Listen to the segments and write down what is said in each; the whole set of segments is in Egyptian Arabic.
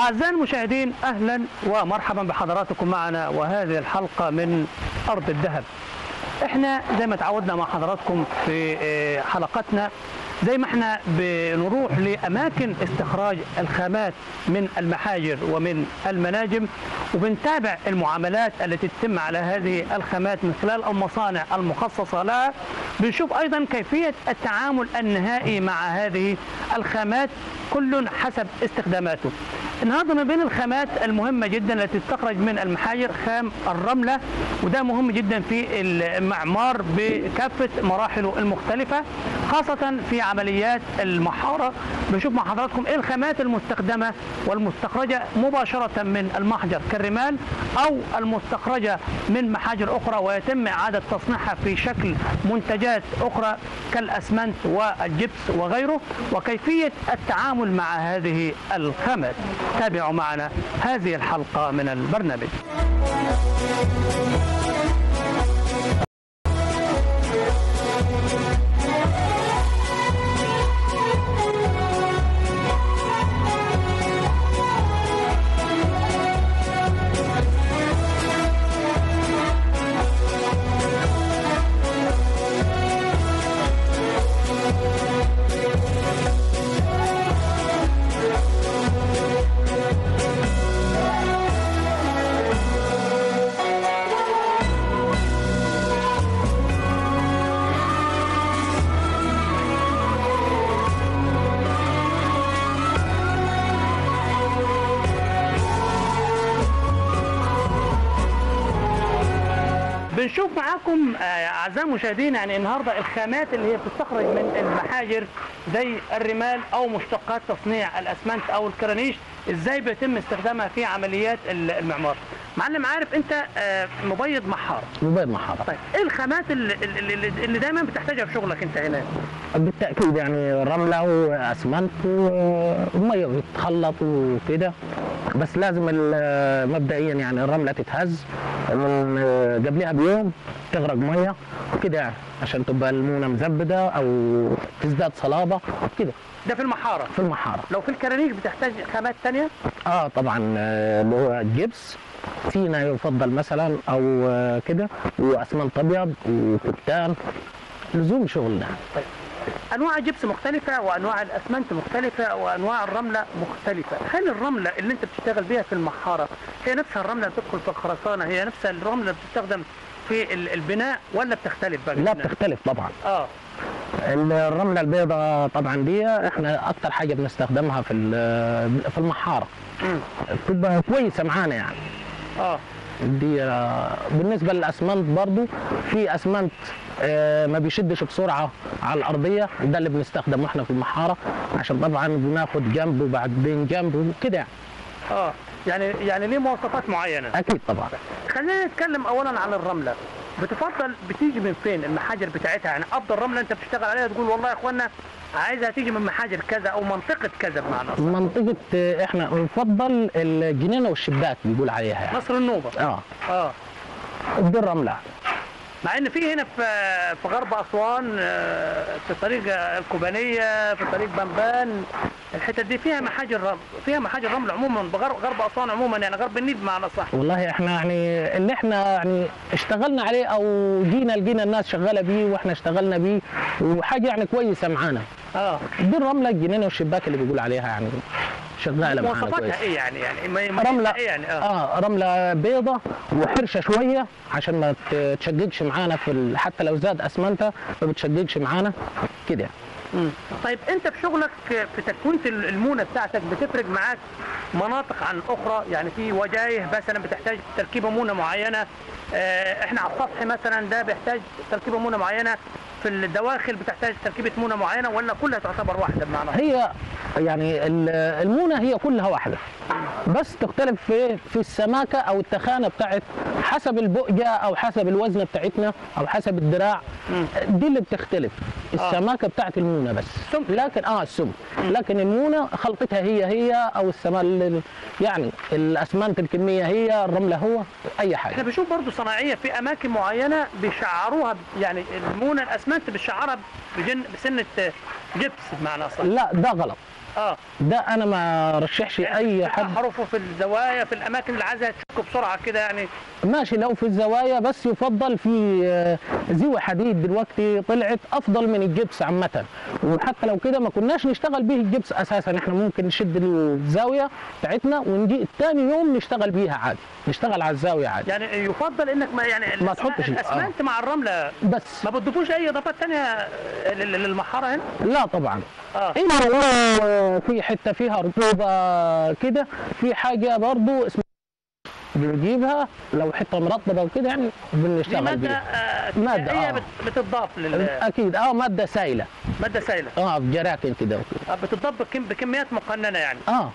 أعزائي المشاهدين أهلا ومرحبا بحضراتكم معنا وهذه الحلقة من أرض الذهب احنا زي ما تعودنا مع حضراتكم في آه، حلقاتنا زي ما احنا بنروح لأماكن استخراج الخامات من المحاجر ومن المناجم وبنتابع المعاملات التي تتم على هذه الخامات من خلال المصانع المخصصة لها بنشوف أيضا كيفية التعامل النهائي مع هذه الخامات كل حسب استخداماته النهارده من بين الخامات المهمه جدا التي تستخرج من المحاجر خام الرمله وده مهم جدا في المعمار بكافه مراحله المختلفه خاصه في عمليات المحاره بنشوف مع حضراتكم ايه الخامات المستخدمه والمستخرجه مباشره من المحجر كالرمال او المستخرجه من محاجر اخرى ويتم اعاده تصنيعها في شكل منتجات اخرى كالاسمنت والجبس وغيره وكيفيه التعامل مع هذه الخامات تابعوا معنا هذه الحلقه من البرنامج بنشوف معاكم آه، اعزائي المشاهدين يعني النهارده الخامات اللي هي بتستخرج من المحاجر زي الرمال او مشتقات تصنيع الاسمنت او الكرانيش ازاي بيتم استخدامها في عمليات ال- المعمار معلم عارف انت آه، مبيض محار موبايل محارة طيب ايه الخامات اللي, اللي, اللي دايما بتحتاجها في شغلك انت هنا بالتأكيد يعني رملة وأسمنت و- ومية بتتخلط وكده بس لازم ال- مبدئيا يعني الرملة تتهز من قبلها بيوم تغرق مية وكده يعني عشان تبقى المونة مزبدة أو تزداد صلابة وكده ده في المحاره في المحارة لو في الكرانيش بتحتاج خامات تانية اه طبعا آه، اللي هو الجبس سينا يفضل مثلا او آه، كده واسمنت ابيض وكتان لزوم شغلنا انواع الجبس مختلفه وانواع الاسمنت مختلفه وانواع الرمله مختلفه هل الرمله اللي انت بتشتغل بيها في المحاره هي نفسها الرمله اللي بتدخل في الخرسانه هي نفسها الرمله اللي بتستخدم في ال- البناء ولا بتختلف بقى لا البناء؟ بتختلف طبعا اه الرمله البيضاء طبعا دي احنا اكتر حاجه بنستخدمها في ال- في المحاره مم. بتبقى كويسه معانا يعني اه دي آه، بالنسبه للاسمنت برضو في اسمنت آه، ما بيشدش بسرعه على الارضيه ده اللي بنستخدمه احنا في المحاره عشان طبعا بناخد جنب وبعدين جنب وكده يعني اه يعني يعني ليه مواصفات معينه اكيد طبعا خلينا نتكلم اولا عن الرمله بتفضل بتيجي من فين المحاجر بتاعتها يعني افضل رمله انت بتشتغل عليها تقول والله يا اخوانا عايزها تيجي من محاجر كذا او منطقه كذا بمعنى أصح. منطقه آه، احنا نفضل الجنينه والشباك بيقول عليها يعني مصر النوبه اه اه دي الرمله مع ان في هنا في في غرب اسوان آه، في طريق الكوبانيه في طريق بنبان الحتت دي فيها محاجر رمل فيها محاجر رمل عموما بغرب غرب اسوان عموما يعني غرب النيل بمعنى صح والله احنا يعني اللي احنا يعني اشتغلنا عليه او جينا لقينا الناس شغاله بيه واحنا اشتغلنا بيه وحاجه يعني كويسه معانا اه دي الرمله الجنينه والشباك اللي بيقول عليها يعني شغاله معانا مواصفاتها كويس ايه يعني يعني ما- ما- رمله ايه يعني اه اه رمله بيضه وحرشه شويه عشان ما ت- تشققش معانا في ال... حتى لو زاد اسمنتها ما بتشققش معانا كده مم. طيب انت في شغلك في تكوينة المونه بتاعتك بتفرق معاك مناطق عن اخرى يعني في وجايه مثلا بتحتاج تركيبه مونه معينه اه احنا على السطح مثلا ده بيحتاج تركيبه مونه معينه في الدواخل بتحتاج تركيبه مونه معينه ولا كلها تعتبر واحده بمعنى أصح؟ هي يعني ال- المونه هي كلها واحده بس تختلف في في السماكه او التخانه بتاعت حسب البؤجه او حسب الوزن بتاعتنا او حسب الدراع دي اللي بتختلف السماكه بتاعت المونه بس سمك. لكن اه السمك لكن المونه خلطتها هي هي او السما ال- يعني الاسمنت الكميه هي الرمله هو اي احنا حاجه بنشوف برضه صناعيه في اماكن معينه بيشعروها ب- يعني المونه الاسمنت بتشعرها بجن بسنه جبس بمعنى اصح لا ده غلط اه ده انا ما رشحش اي حد حروفه في الزوايا في الاماكن اللي عايزها تشك بسرعه كده يعني ماشي لو في الزوايا بس يفضل في آه، زيوة حديد دلوقتي طلعت افضل من الجبس عامة وحتى لو كده ما كناش نشتغل به الجبس اساسا احنا ممكن نشد الزاوية بتاعتنا ونجي تاني يوم نشتغل بيها عادي نشتغل على الزاوية عادي يعني يفضل انك ما يعني ما الأسمنت- تحطش- الاسمنت مع الرمله بس ما بتضيفوش اي اضافات ثانيه للمحاره هنا لا طبعا اه الا لو في حته فيها رطوبه كده في حاجه برضو اسمها بنجيبها لو حته مرطبه وكده يعني دي بنشتغل ماده بيها آه مادة، هي آه. بت- بتضاف لل اكيد اه ماده سائله ماده سائله اه في جراكن كده وكده آه، بتضاف بكم- بكميات مقننه يعني اه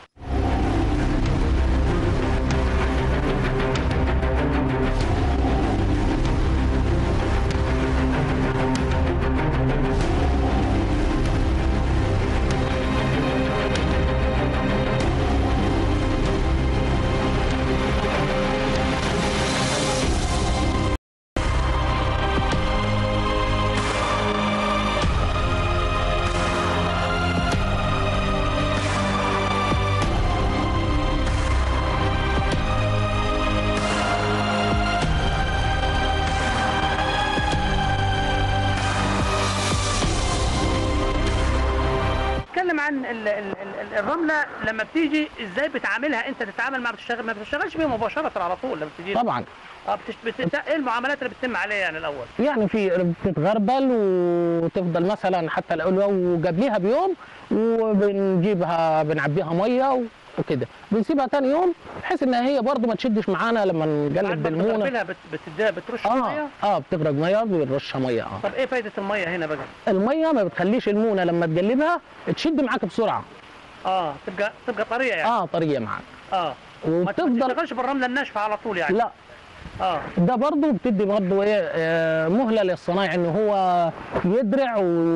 اتكلم عن ال ال ال الرمله لما بتيجي ازاي بتعاملها انت تتعامل مع بتشتغل ما بتشتغلش بيها مباشره على طول لما بتيجي طبعا اه بتش... بت... ايه المعاملات اللي بتتم عليها يعني الاول يعني في بتتغربل وتفضل مثلا حتى لو لو قبليها بيوم وبنجيبها بنعبيها ميه وكده بنسيبها تاني يوم بحيث ان هي برضو ما تشدش معانا لما بعد نقلب ما بالمونه بتغرفلها بت... بتديها بترش اه ميه اه بتغرق ميه بنرشها ميه اه طب ايه فايده الميه هنا بقى الميه ما بتخليش المونه لما تقلبها تشد معاك بسرعه اه تبقى تبقى طريه يعني اه طريه معاك اه ما وبتفضل تشتغلش بالرمله الناشفه على طول يعني لا اه ده برضه بتدي برضه ايه آه، مهله للصنايعي ان هو يدرع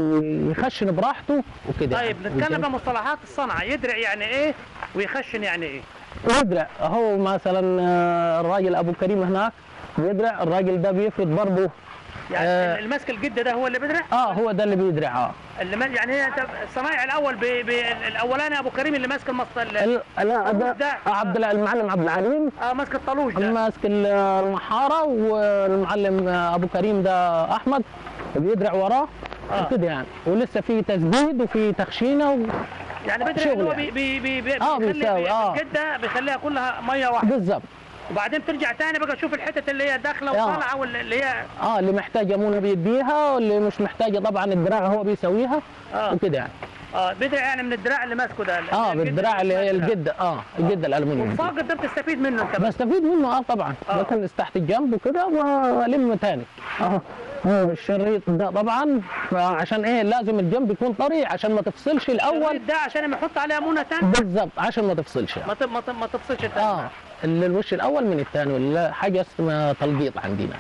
ويخشن براحته وكده طيب يعني. نتكلم بمصطلحات الصنعه يدرع يعني ايه ويخشن يعني ايه يدرع هو مثلا آه، الراجل ابو كريم هناك بيدرع الراجل ده بيفرد برضه يعني آه. المسك الجده ده هو اللي بيدرع اه هو ده اللي بيدرع اه اللي ما... يعني هي انت الصنايعي الاول بي... بي... الاولاني ابو كريم اللي ماسك المص ال... ال- لا ده ده. عبد الع- المعلم عبد العليم اه ماسك الطالوش ده ماسك ال- المحاره والمعلم ابو كريم ده احمد بيدرع وراه آه. كده يعني ولسه في تسديد وفي تخشينه و... يعني بيدرع شغل اللي هو يعني. بي... بي... بي... آه، بيخلي- بيساوي، بي- آه. الجده بيخليها كلها ميه واحده بالظبط وبعدين بترجع تاني بقى تشوف الحتت اللي هي داخله آه. وطالعه واللي هي اه اللي محتاجه منى بيديها واللي مش محتاجه طبعا الدراع هو بيسويها اه وكده يعني اه بيدرع يعني من الدراع اللي ماسكه ده اه الجدة بالدراع اللي هي ماسكها. الجده اه الجده الالومنيوم دي. والفاقد ده بتستفيد منه انت بس بستفيد منه اه طبعا آه. بكنس تحت الجنب وكده والم تاني اه آه، الشريط ده طبعا عشان ايه لازم الجنب يكون طري عشان ما تفصلش الاول الشريط ده عشان لما يحط عليها منى تاني بالظبط عشان ما تفصلش ما ت- ما ت- ما تفصلش التاني اه ال- الوش الاول من الثاني ولا حاجه اسمها تلقيط عندنا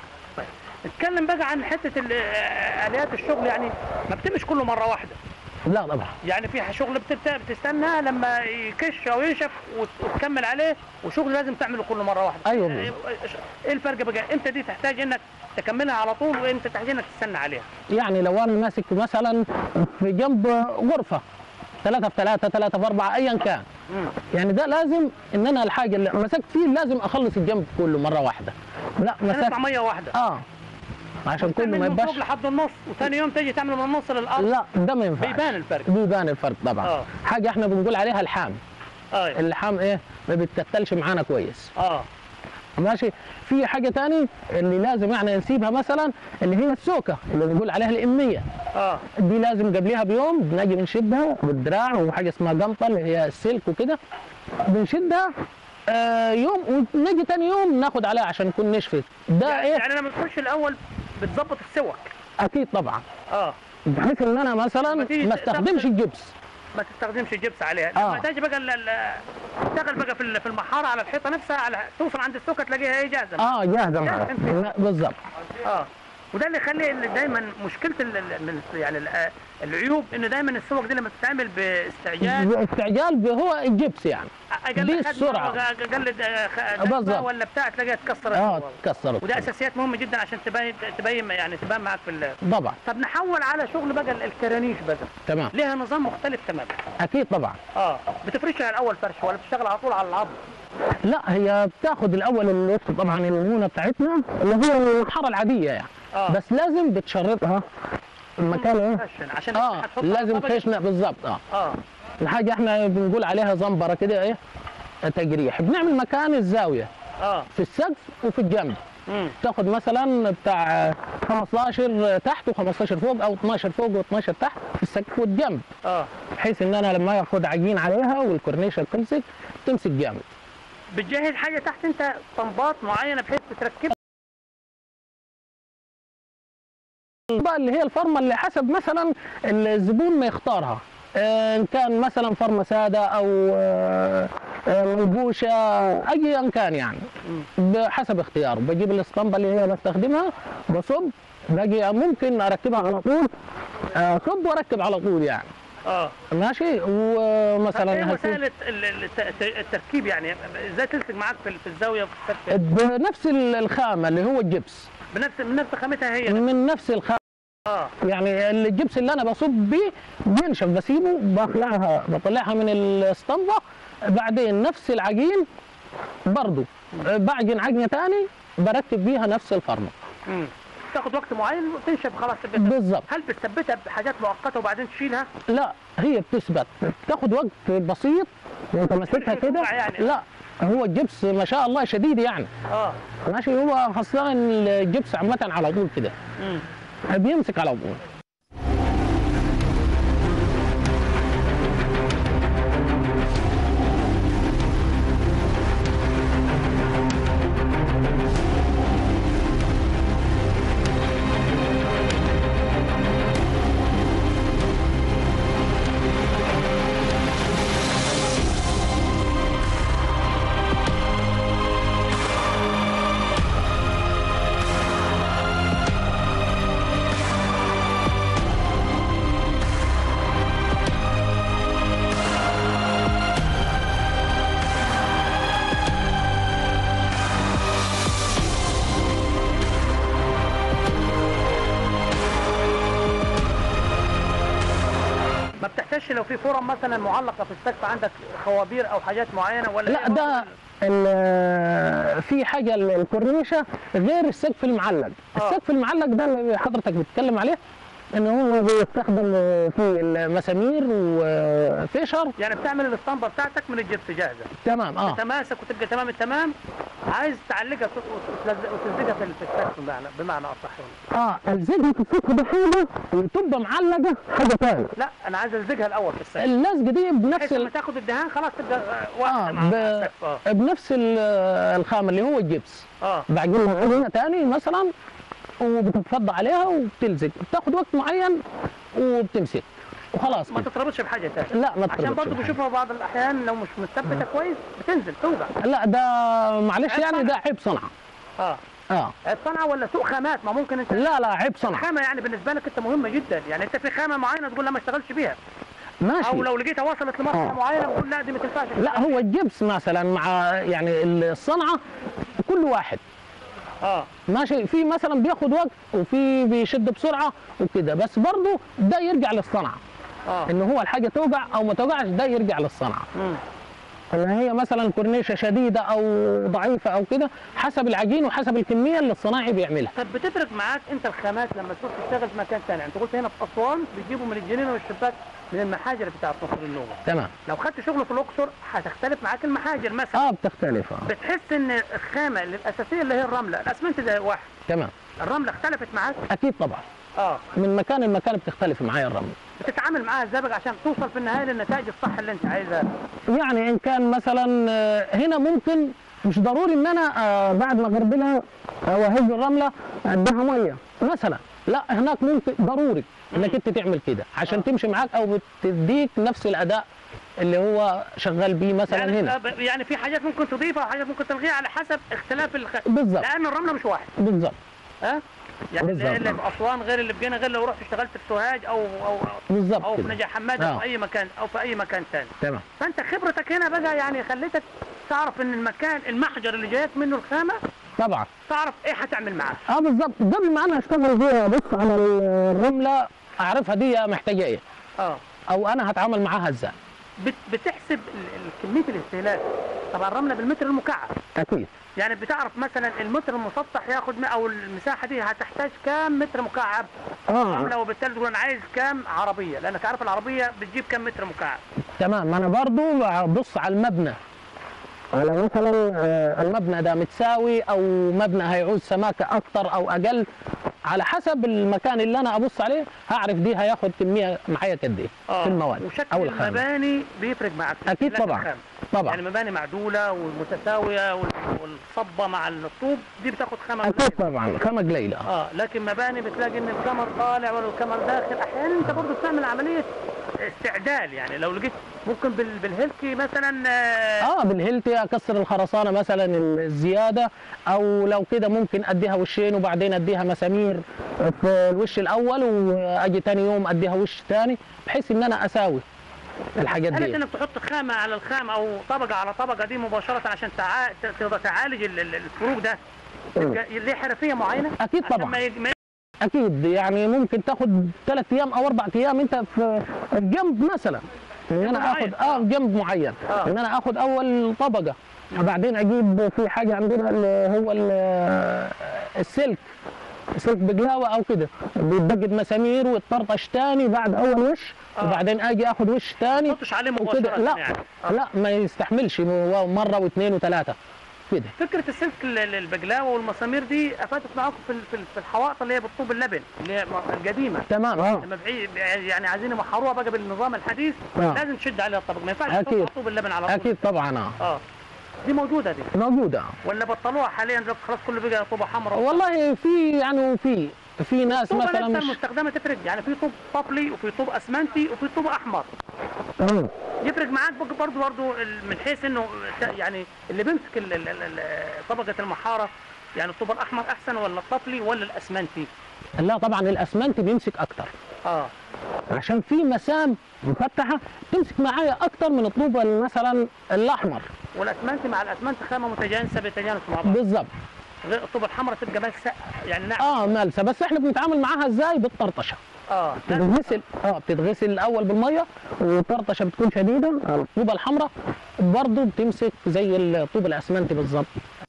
اتكلم بقى عن حته ال- آه، اليات الشغل يعني ما بتمش كله مره واحده لا طبعا يعني في شغل بتبت- بتستنى لما يكش او ينشف وت- وتكمل عليه وشغل لازم تعمله كل مره واحده أيوة. ايه الفرق بقى انت دي تحتاج انك تكملها على طول وانت تحتاج انك تستنى عليها يعني لو انا ماسك مثلا في جنب غرفه ثلاثة في ثلاثة ثلاثة في أربعة أيا كان مم. يعني ده لازم إن أنا الحاجة اللي مسكت فيه لازم أخلص الجنب كله مرة واحدة لا عشان مسكت يطلع ميه واحده آه عشان كله تعمل ما من فوق يبقاش لحد النص وثاني يوم تيجي تعمل من النص للارض لا ده ما ينفعش بيبان الفرق بيبان الفرق طبعا آه. حاجة احنا بنقول عليها الحام اه اللحام ايه ما بتكتلش معانا كويس اه ماشي في حاجة تاني اللي لازم يعني نسيبها مثلا اللي هي السوكة اللي بنقول عليها الإمية اه دي لازم قبلها بيوم بنجي بنشدها بالدراع وحاجه اسمها جمطه اللي هي السلك وكده بنشدها آه يوم ونجي تاني يوم ناخد عليها عشان تكون نشفت ده يعني, ايه يعني لما تخش الاول بتظبط السوك اكيد طبعا اه بحيث ان انا لما مثلا تيجي ما تغسل- استخدمش الجبس ما تستخدمش الجبس عليها آه. لما تيجي بقى ال- ال- تشتغل بقى في ال- في المحاره على الحيطه نفسها على توصل عند السوكه تلاقيها هي جاهزه اه جاهزه معاك جاهزة. لا، بالظبط اه وده اللي يخلي إن دايما مشكله ال- ال- من يعني ال- العيوب انه دايما السوق دي لما تتعمل باستعجال استعجال ب- هو الجبس يعني اقل دي خدمة السرعة. اقل دفة بالظبط. ولا بتاع تلاقيها اتكسرت اه اتكسرت وده اساسيات مهمه جدا عشان تبين تبين يعني تبان معاك في ال- طبعا طب نحول على شغل بقى ال- الكرانيش بقى تمام ليها نظام مختلف تماما اكيد طبعا اه بتفرشها الاول فرش ولا بتشتغل على طول على العظم لا هي بتاخد الاول الوقت طبعا المونه بتاعتنا اللي هي المرحله العاديه يعني اه بس لازم بتشرطها المكان ايه خشن عشان اه هتحط لازم طبقة- خشنه بالظبط اه اه الحاجه احنا بنقول عليها زنبره كده ايه تجريح بنعمل مكان الزاويه اه في السقف وفي الجنب امم تاخد مثلا بتاع 15 تحت و15 فوق او 12 فوق و12 تحت في السقف والجنب اه بحيث ان انا لما اخد عجين عليها والكورنيشه تمسك تمسك جامد بتجهز حاجه تحت انت طنبات معينه بحيث تركبها بقى اللي هي الفرمه اللي حسب مثلا الزبون ما يختارها آه، ان كان مثلا فرمه ساده او آه، آه، منبوشه ايا كان يعني بحسب اختياره بجيب الاسطمبه اللي هي بستخدمها بصب باجي ممكن اركبها على طول آه، صب واركب على طول يعني اه ماشي طب ايه ومثلا هسيب- وسائل الت- ال- ال- الت- التركيب يعني ازاي تلصق معاك في في الزاويه وفي السقف بنفس الخامه اللي هو الجبس بنفس من نفس خامتها هي من نفس الخامه اه يعني الجبس اللي انا بصب بيه بينشف بسيبه بطلعها بطلعها من الاسطمبه بعدين نفس العجين برضو بعجن عجنه تاني بركب بيها نفس الفرمه امم تاخد وقت معين وتنشف خلاص تبقى بالظبط هل بتثبتها بحاجات مؤقته وبعدين تشيلها؟ لا هي بتثبت تاخد وقت بسيط وانت ماسكها كده يعني. لا هو الجبس ما شاء الله شديد يعني اه ماشي هو خاصه الجبس عامه على طول كده امم بيمسك على طول ما بتحتاجش لو في فرم مثلا معلقه في السقف عندك خوابير او حاجات معينه ولا لا هي ده ال- في حاجه ال- الكورنيشه غير السقف المعلق آه. السقف المعلق ده اللي حضرتك بتتكلم عليه ان هو بيستخدم في المسامير وفيشر يعني بتعمل الاسطمبه بتاعتك من الجبس جاهزه تمام اه تتماسك وتبقى تمام التمام عايز تعلقها وت- وتلزق- وتلزقها في في السقف بمعنى بمعنى اصح اه الزقه في السقف ده حاجه وتبقى معلقه حاجه ثانيه لا انا عايز الزقها الاول في السقف اللزقه دي بنفس بحيث لما ال... تاخد الدهان خلاص تبقى اه واحده مع ب... السقف اه بنفس ال- الخامه اللي هو الجبس اه بعجنها عجينه تاني مثلا وبتتفضى عليها وبتلزق بتاخد وقت معين وبتمسك وخلاص ما كده. تتربطش بحاجه ثانيه لا ما عشان تتربطش برضه بحاجة. بشوفها بعض الاحيان لو مش مثبته كويس بتنزل توجع لا ده معلش عيب يعني صنعة. ده عيب صنعه اه اه الصنعه ولا سوق خامات ما ممكن انت لا لا عيب صنعه خامه يعني بالنسبه لك انت مهمه جدا يعني انت في خامه معينه تقول لا ما اشتغلش بيها ماشي او لو لقيتها وصلت لمرحله آه. معينه بتقول لا دي ما تنفعش لا هو الجبس مثلا مع يعني الصنعه كل واحد اه ماشي في مثلا بياخد وقت وفي بيشد بسرعه وكده بس برضه ده يرجع للصنعه اه ان هو الحاجه توجع او ما توجعش ده يرجع للصنعه مم. ان هي مثلا كورنيشه شديده او ضعيفه او كده حسب العجين وحسب الكميه اللي الصناعي بيعملها طب بتفرق معاك انت الخامات لما تروح تشتغل في مكان ثاني انت قلت هنا في اسوان بتجيبوا من الجنينه والشباك من المحاجر بتاعت مصر النوبه تمام لو خدت شغل في الاقصر هتختلف معاك المحاجر مثلا اه بتختلف اه بتحس ان الخامه اللي الاساسيه اللي هي الرمله الاسمنت ده واحد تمام الرمله اختلفت معاك اكيد طبعا اه من مكان لمكان بتختلف معايا الرمل بتتعامل معاها ازاي بقى عشان توصل في النهايه للنتائج الصح اللي انت عايزها يعني ان كان مثلا آه، هنا ممكن مش ضروري ان انا آه، بعد ما اغربلها او اهز الرمله اديها ميه مثلا لا هناك ممكن ضروري انك انت تعمل كده عشان آه. تمشي معاك او بتديك نفس الاداء اللي هو شغال بيه مثلا يعني هنا آه، يعني في حاجات ممكن تضيفها وحاجات ممكن تلغيها على حسب اختلاف الخ... بالظبط لان الرمله مش واحد بالظبط ها يعني اللي بالظبط. اللي في اسوان غير اللي في جنة غير لو رحت اشتغلت في سوهاج او او بالظبط او في كده. نجا حماد او آه. في اي مكان او في اي مكان ثاني تمام فانت خبرتك هنا بقى يعني خليتك تعرف ان المكان المحجر اللي جايك منه الخامه طبعا تعرف ايه هتعمل معاه اه بالظبط قبل ما انا اشتغل فيها بص على الرمله اعرفها دي محتاجه ايه اه او انا هتعامل معاها ازاي بت- بتحسب ال- ال- كميه الاستهلاك طبعا الرمله بالمتر المكعب اكيد يعني بتعرف مثلا المتر المسطح ياخد م- او المساحه دي هتحتاج كام متر مكعب اه رمله وبالتالي تقول انا عايز كام عربيه لانك عارف العربيه بتجيب كام متر مكعب تمام انا برضو ببص على المبنى على مثلا آه، المبنى ده متساوي او مبنى هيعوز سماكه اكتر او اقل على حسب المكان اللي انا ابص عليه هعرف دي هياخد كميه معايا قد ايه في المواد وشكل او الخامه المباني بيفرق معك في اكيد استهلاك طبعا الخام. طبعا يعني مباني معدوله والمتساويه وال- والصبه مع الطوب دي بتاخد خامه اكيد قليلة. طبعا خامه قليله اه لكن مباني بتلاقي ان الكمر طالع ولا الكمر داخل احيانا انت برضه بتعمل عمليه استعدال يعني لو لقيت ممكن بال- بالهيلكي مثلا آه اه بالهيلتي اكسر الخرسانه مثلا الزياده او لو كده ممكن اديها وشين وبعدين اديها مسامير في الوش الاول واجي تاني يوم اديها وش تاني بحيث ان انا اساوي الحاجات قالت دي انك تحط خامه على الخامه او طبقه على طبقه دي مباشره عشان تع... تقدر تعالج ال- ال- الفروق ده تبقى ليه حرفيه معينه أكيد عشان طبعا. ما يج- ما ي- اكيد يعني ممكن تاخد ثلاث ايام او اربع ايام انت في في جنب مثلا ان انا معين. اخد اه جنب معين آه. ان انا اخد اول طبقه وبعدين اجيب في حاجه عندنا اللي هو ال- السلك سلك بقلاوه او كده بيتبقد مسامير ويتطرطش تاني بعد اول وش آه. وبعدين اجي اخد وش تاني ما تحطش عليه وكده مباشره لا يعني آه. لا ما يستحملش مره واثنين وثلاثه كده فكره السلك ال- ال- البقلاوه والمسامير دي افادت معاكم في ال- في ال- في الحوائط اللي هي بالطوب اللبن اللي هي م- القديمه تمام اه لما بعي يعني عايزين يمحروها بقى بالنظام الحديث آه. لازم تشد عليها الطبق ما ينفعش أكيد. تحط طوب اللبن على طول اكيد طبعا اه اه دي موجوده دي موجوده ولا بطلوها حاليا دلوقتي خلاص كله بقى طوبه حمراء والله في يعني وفي في ناس الطوبه مثلا نفسها مش المستخدمه تفرق يعني في طوب طفلي وفي طوب اسمنتي وفي طوب احمر مم. يفرق معاك بق- برضو برضو ال- من حيث انه ت- يعني اللي بيمسك ال- ال- ال- ال- طبقه المحاره يعني الطوب الاحمر احسن ولا الطفلي ولا الاسمنتي لا طبعا الاسمنت بيمسك اكتر اه عشان في مسام مفتحه تمسك معايا اكتر من الطوب مثلا الاحمر والاسمنتي مع الاسمنت خامه متجانسه بتجانس مع بعض بالظبط غير الطوبه الحمراء تبقى ملسه يعني ناعمه اه مالسه بس احنا بنتعامل معاها ازاي بالطرطشه اه بتتغسل اه بتتغسل الاول بالميه والطرطشه بتكون شديده الطوبه الحمراء برضه بتمسك زي الطوب الاسمنتي بالظبط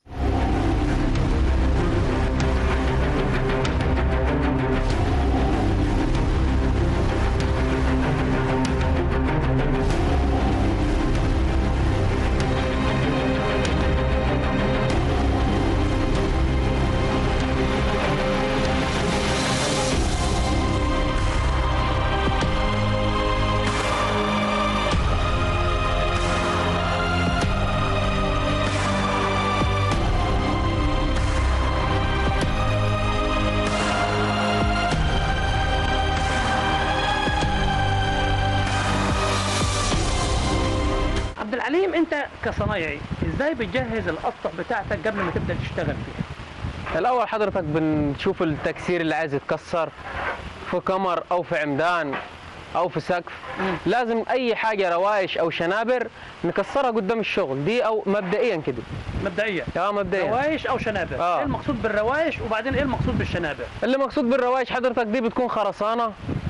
عبد العليم انت كصنايعي ازاي بتجهز الاسطح بتاعتك قبل ما تبدا تشتغل فيها الاول حضرتك بنشوف التكسير اللي عايز يتكسر في كمر او في عمدان او في سقف مم. لازم اي حاجه روايش او شنابر نكسرها قدام الشغل دي او مبدئيا كده مبدئيا اه مبدئيا روايش او شنابر آه. ايه المقصود بالروايش وبعدين ايه المقصود بالشنابر اللي مقصود بالروايش حضرتك دي بتكون خرسانه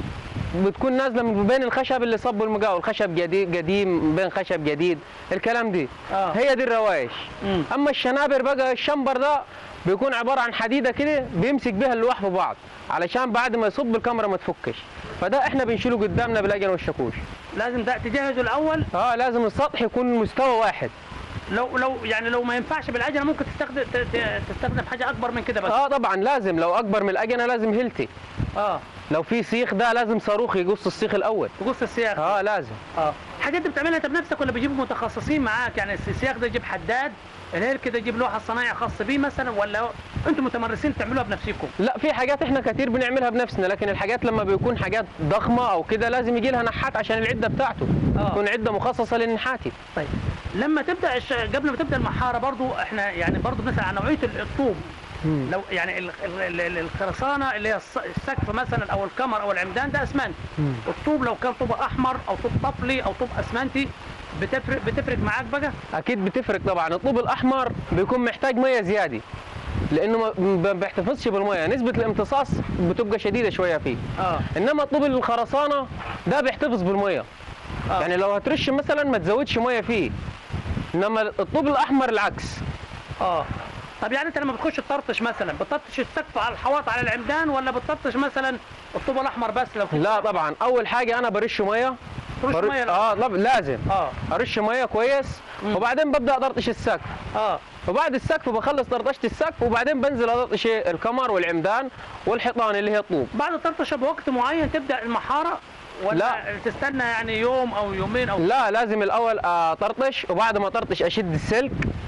بتكون نازله من بين الخشب اللي صبوا المقاول خشب جديد قديم بين خشب جديد الكلام دي آه. هي دي الروايش مم. اما الشنابر بقى الشمبر ده بيكون عباره عن حديده كده بيمسك بيها اللوح في بعض علشان بعد ما يصب الكاميرا ما تفكش فده احنا بنشيله قدامنا بالعجل والشاكوش لازم ده تجهزه الاول اه لازم السطح يكون مستوى واحد لو لو يعني لو ما ينفعش بالعجله ممكن تستخدم ت- ت- تستخدم حاجه اكبر من كده بس اه طبعا لازم لو اكبر من الاجنه لازم هيلتي اه لو في سيخ ده لازم صاروخ يقص السيخ الاول تقص السياخ اه لازم اه الحاجات دي بتعملها انت بنفسك ولا بيجيبوا متخصصين معاك يعني السياخ ده يجيب حداد الهيل كده يجيب لوحه صنايعي خاص بيه مثلا ولا انتم متمرسين تعملوها بنفسكم لا في حاجات احنا كتير بنعملها بنفسنا لكن الحاجات لما بيكون حاجات ضخمه او كده لازم يجي لها نحات عشان العده بتاعته آه. تكون عده مخصصه للنحاتي طيب لما تبدا الش... قبل ما تبدا المحاره برضو احنا يعني برضو بنسال عن نوعيه ال- الطوب مم. لو يعني ال- ال- ال- الخرسانه اللي هي الص- السقف مثلا او الكمر او العمدان ده اسمنت مم. الطوب لو كان طوب احمر او طوب طفلي او طوب اسمنتي بتفرق بتفرق معاك بقى اكيد بتفرق طبعا الطوب الاحمر بيكون محتاج ميه زياده لانه ما ما بيحتفظش بالميه نسبه الامتصاص بتبقى شديده شويه فيه اه انما الطوب الخرسانه ده بيحتفظ بالميه آه. يعني لو هترش مثلا ما تزودش ميه فيه انما الطوب الاحمر العكس اه طب يعني انت لما بتخش تطرطش مثلا بتطرطش السقف على الحواط على العمدان ولا بتطرطش مثلا الطوب الاحمر بس لو في لا طبعا اول حاجه انا برش ميه ترش بر- ميه لو- اه طب لازم اه ارش ميه كويس مم. وبعدين ببدا اطرطش السقف اه وبعد السقف بخلص طرطشه السقف وبعدين بنزل اطرطش الكمر والعمدان والحيطان اللي هي الطوب بعد طرطشه بوقت معين تبدا المحاره ولا لا. تستنى يعني يوم او يومين او لا لازم الاول اطرطش وبعد ما اطرطش اشد السلك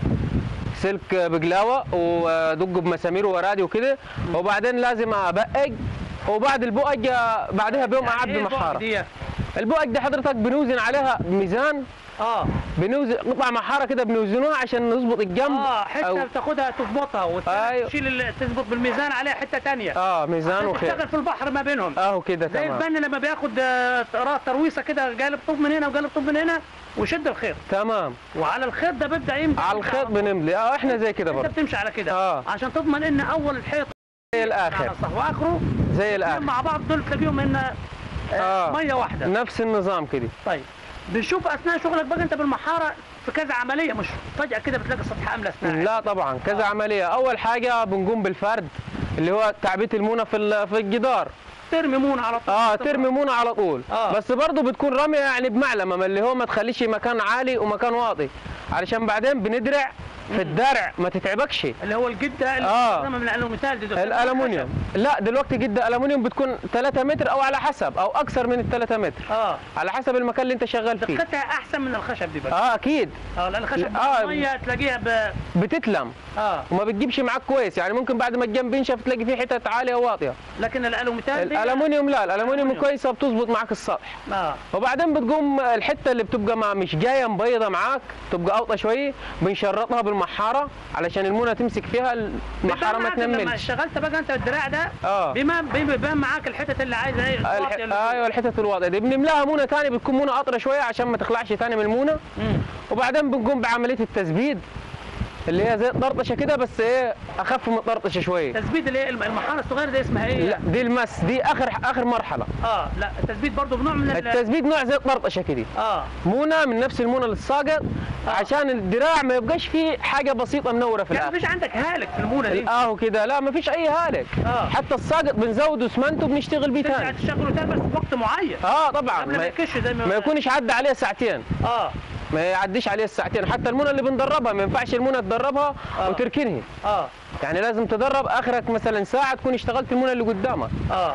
سلك بقلاوه وادقه بمسامير ورادي وكده وبعدين لازم ابقج وبعد البقج آه، بعدها بيوم يعني اعبي إيه بقى محاره دي؟ البقج دي حضرتك بنوزن عليها ميزان اه بنوزن قطع محاره كده بنوزنوها عشان نظبط الجنب اه حته أو- بتاخدها تظبطها أيوة. وتشيل ال- تظبط بالميزان عليها حته ثانيه اه ميزان وخير تشتغل في البحر ما بينهم اهو كده زي تمام الفن لما بياخد آه، را- ترويصه كده قالب طوب من هنا وقالب طوب من هنا ويشد الخيط تمام وعلى الخيط ده بيبدا يمشي على الخيط بنملي اه احنا زي كده انت برضه بتمشي على كده آه. عشان تضمن ان اول الحيط زي الاخر على صح واخره زي الاخر مع بعض دول تلاقيهم ان آه. آه. ميه واحده نفس النظام كده طيب بنشوف اثناء شغلك بقى انت بالمحاره في كذا عمليه مش فجاه كده بتلاقي السطح املس ناعم لا طبعا كذا عمليه اول حاجه بنقوم بالفرد اللي هو تعبئه المونه في ال- في الجدار ترمي مون على طول اه ترمي مونه على طول آه. بس برضه بتكون رميه يعني بمعلمه ما اللي هو ما تخليش مكان عالي ومكان واطي علشان بعدين بندرع في الدرع ما تتعبكش اللي هو الجده اللي آه. بتستخدم من الالوميتال دي دكتور. الالومنيوم لا دلوقتي جدا الالومنيوم بتكون 3 متر او على حسب او اكثر من ال 3 متر اه على حسب المكان اللي انت شغال فيه دقتها احسن من الخشب دي بقى اه اكيد اه لان الخشب آه. الميه تلاقيها ب... بتتلم اه وما بتجيبش معاك كويس يعني ممكن بعد ما الجنب ينشف تلاقي فيه حتت عاليه وواطيه لكن الالوميتال دي الالومنيوم لا الالومنيوم الألمنيوم. كويسه بتظبط معاك السطح اه وبعدين بتقوم الحته اللي بتبقى ما مش جايه مبيضه معاك تبقى اوطى شويه بنشرطها بالمحاره علشان المونه تمسك فيها المحاره بيبان ما معاك لما تنملش اشتغلت بقى انت الدراع ده اه بما بيبان معاك الحتت اللي عايزه ايه الح... الواطية اللي فوق. ايوه الحتت الواطيه دي بنملاها مونه ثانيه بتكون مونه قطره شويه عشان ما تخلعش ثاني من المونه مم. وبعدين بنقوم بعمليه التثبيت اللي هي زي الطرطشه كده بس ايه اخف من الطرطشه شويه تثبيت اللي هي الم- المحاره الصغيره دي اسمها ايه؟ لا دي المس دي اخر اخر مرحله اه لا التثبيت برضه بنوع من ال... التثبيت نوع زي الطرطشه كده اه مونه من نفس المونه للساقط عشان الدراع ما يبقاش فيه حاجه بسيطه منوره في يعني الاخر مفيش عندك هالك في المونه دي اه كده لا ما فيش اي هالك آه. حتى الساقط بنزوده اسمنت وبنشتغل بيه ترجع ثاني تشغله تاني بس في وقت معين اه طبعا قبل ما ما, يكش زي ما ما يكونش عدى عليه ساعتين اه ما يعديش عليه الساعتين حتى المونه اللي بندربها ما ينفعش المونه تدربها آه. وتركنها اه يعني لازم تدرب اخرك مثلا ساعه تكون اشتغلت المونه اللي قدامك اه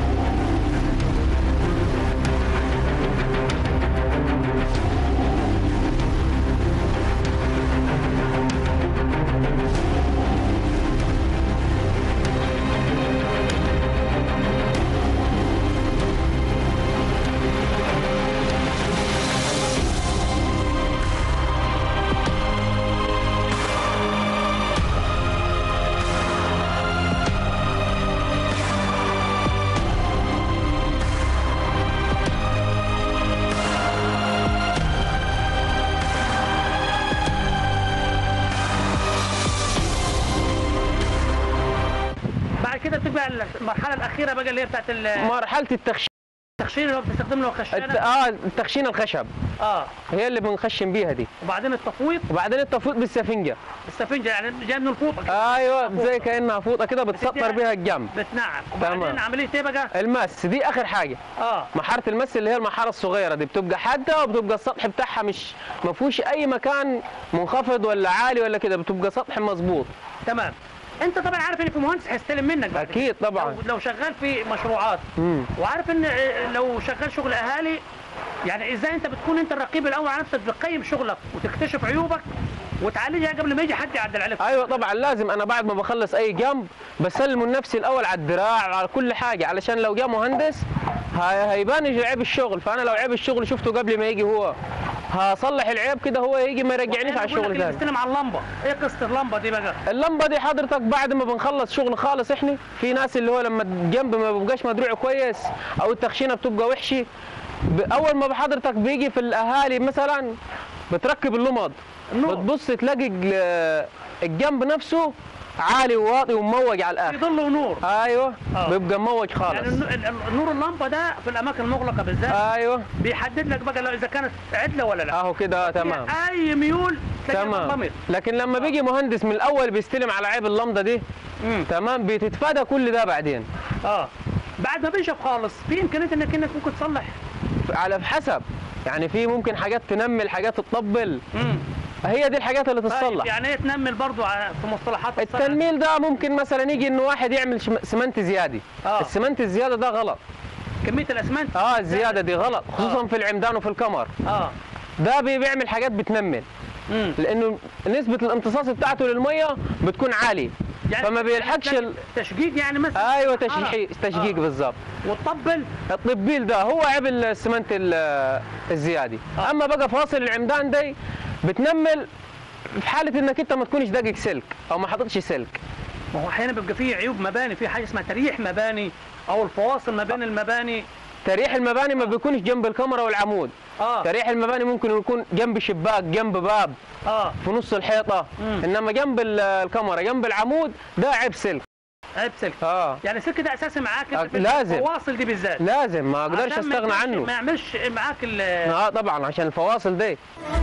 بعد كده بتبقى المرحله الاخيره بقى اللي هي بتاعت مرحله التخشين التخشين اللي هو بتستخدم له الت... خشانه اه التخشين الخشب اه هي اللي بنخشن بيها دي وبعدين التفويض وبعدين التفويض بالسفنجه السفنجه يعني جايه من الفوطه كده ايوه زي كانها فوطه كده بتسطر بتديها- بيها الجنب بتنعم تمام. وبعدين عمليه ايه بقى؟ المس دي اخر حاجه اه محاره المس اللي هي المحاره الصغيره دي بتبقى حاده وبتبقى السطح بتاعها مش ما فيهوش اي مكان منخفض ولا عالي ولا كده بتبقى سطح مظبوط تمام انت طبعا عارف ان في مهندس هيستلم منك بعد كده. اكيد طبعا لو, لو شغال في مشروعات مم. وعارف ان لو شغال شغل اهالي يعني ازاي انت بتكون انت الرقيب الاول على نفسك بتقيم شغلك وتكتشف عيوبك وتعالجها قبل ما يجي حد يعدل عليك ايوه طبعا لازم انا بعد ما بخلص اي جنب بسلمه لنفسي الاول على الدراع وعلى كل حاجه علشان لو جاء مهندس هي- هيبان عيب الشغل فانا لو عيب الشغل شفته قبل ما يجي هو هصلح العيب كده هو يجي ما يرجعنيش على بقول لك الشغل اللي تاني بيستلم على اللمبه ايه قصه اللمبه دي بقى اللمبه دي حضرتك بعد ما بنخلص شغل خالص احنا في ناس اللي هو لما الجنب ما بيبقاش مدروع كويس او التخشينه بتبقى وحشه ب- اول ما حضرتك بيجي في الاهالي مثلا بتركب اللمض النور. بتبص تلاقي ال- الجنب نفسه عالي وواطي ومموج على الاخر في ظل ونور ايوه آه. بيبقى مموج يعني خالص النو- ال- ال- نور اللمبه ده في الاماكن المغلقه بالذات ايوه بيحدد لك بقى لو اذا كانت عدله ولا لا اهو كده تمام فيها اي ميول تلاقيها تمام منضمر. لكن لما بيجي مهندس من الاول بيستلم على عيب اللمضه دي مم. تمام بتتفادى كل ده بعدين اه بعد ما بينشف خالص في امكانيه انك انك ممكن تصلح على حسب يعني في ممكن حاجات تنمل حاجات تطبل امم هي دي الحاجات اللي طيب تتصلح يعني ايه تنمل برضو على- في مصطلحات الصنعة؟ التنميل ده ممكن مثلا يجي انه واحد يعمل شم- سمنت زيادي آه. السمنت الزياده ده غلط كميه الاسمنت اه الزياده دي غلط خصوصا آه. في العمدان وفي الكمر اه ده بي- بيعمل حاجات بتنمل امم لانه نسبه الامتصاص بتاعته للميه بتكون عاليه فما بيلحقش ال... تشقيق يعني مثلا ايوه حرارة. تشجيع تشقيق آه. بالظبط وتطبل الطبيل ده هو عيب السمنت ال- الزيادي آه. اما بقى فاصل العمدان دي بتنمل في حاله انك انت ما تكونش داقق سلك او ما حطيتش سلك ما هو احيانا بيبقى فيه عيوب مباني في حاجه اسمها تريح مباني او الفواصل ما بين المباني تريح المباني ما بيكونش جنب الكاميرا والعمود اه تريح المباني ممكن يكون جنب شباك جنب باب اه في نص الحيطه مم. انما جنب ال- الكاميرا جنب العمود ده عيب سلك عيب سلك اه يعني السلك ده اساسي معاك آه، انت في لازم. الفواصل دي بالذات لازم ما اقدرش عشان ما استغنى يعملش- عنه ما يعملش معاك ال اه طبعا عشان الفواصل دي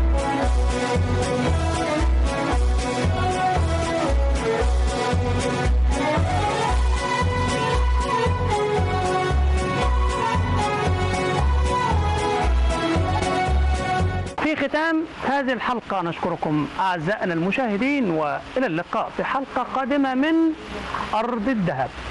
في ختام هذه الحلقة نشكركم أعزائنا المشاهدين وإلى اللقاء في حلقة قادمة من أرض الذهب